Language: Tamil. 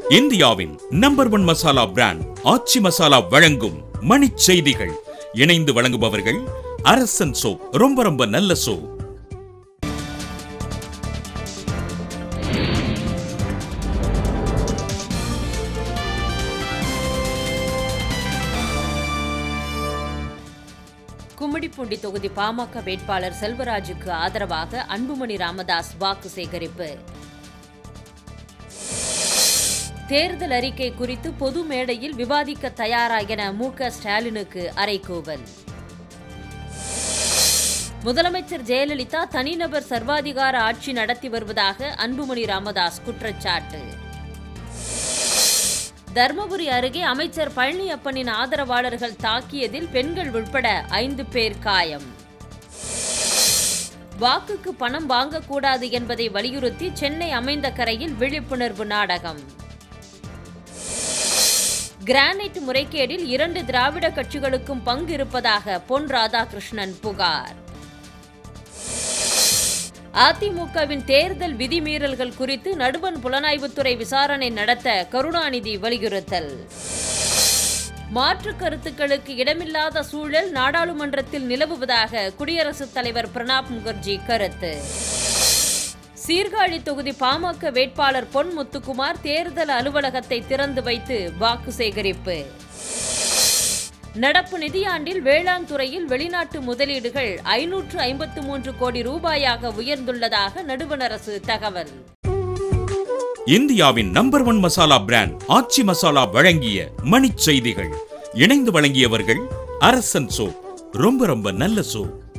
இந்தியாவின் number one masala brand Aachi masala வழங்கும் மணிச் செய்திகள் இணைந்து வழங்குபவர்கள் அரசன் சோ ரொம்ப ரொம்ப நல்ல சோ கும்மிடிப்பூண்டி தொகுதி பாமக வேட்பாளர் செல்வராஜுக்கு ஆதரவாக அன்புமணி ராமதாஸ் வாக்கு சேகரிப்பு தேர்தல் அறிக்கை குறித்து பொது மேடையில் விவாதிக்க தயாரா என மு க ஸ்டாலினுக்கு அறைகூவல் முதலமைச்சர் ஜெயலலிதா தனிநபர் சர்வாதிகார ஆட்சி நடத்தி வருவதாக அன்புமணி ராமதாஸ் குற்றச்சாட்டு தர்மபுரி அருகே அமைச்சர் பழனியப்பனின் ஆதரவாளர்கள் தாக்கியதில் பெண்கள் உட்பட ஐந்து பேர் காயம் வாக்குக்கு பணம் வாங்கக்கூடாது என்பதை வலியுறுத்தி சென்னை அமைந்த கரையில் விழிப்புணர்வு நாடகம் கிரானைட் முறைகேடில் இரண்டு திராவிட கட்சிகளுக்கும் பங்கு இருப்பதாக பொன் ராதாகிருஷ்ணன் புகார் அதிமுகவின் தேர்தல் விதிமீறல்கள் குறித்து நடுவண் புலனாய்வுத்துறை விசாரணை நடத்த கருணாநிதி வலியுறுத்தல் மாற்று கருத்துக்களுக்கு இடமில்லாத சூழல் நாடாளுமன்றத்தில் நிலவுவதாக குடியரசுத் தலைவர் பிரணாப் முகர்ஜி கருத்து சீர்காழி தொகுதி பாமக வேட்பாளர் பொன் முத்துக்குமார் தேர்தல் அலுவலகத்தை திறந்து வைத்து வாக்கு சேகரிப்பு நடப்பு நிதியாண்டில் வேளாண் துறையில் வெளிநாட்டு முதலீடுகள் ஐநூற்று ஐம்பத்து மூன்று கோடி ரூபாயாக உயர்ந்துள்ளதாக நடுவண் அரசு தகவல் இந்தியாவின் number one masala brand Aachi masala வழங்கிய மணிச் செய்திகள் இணைந்து வழங்கியவர்கள் அரசன் சோ ரொம்ப ரொம்ப நல்ல சோ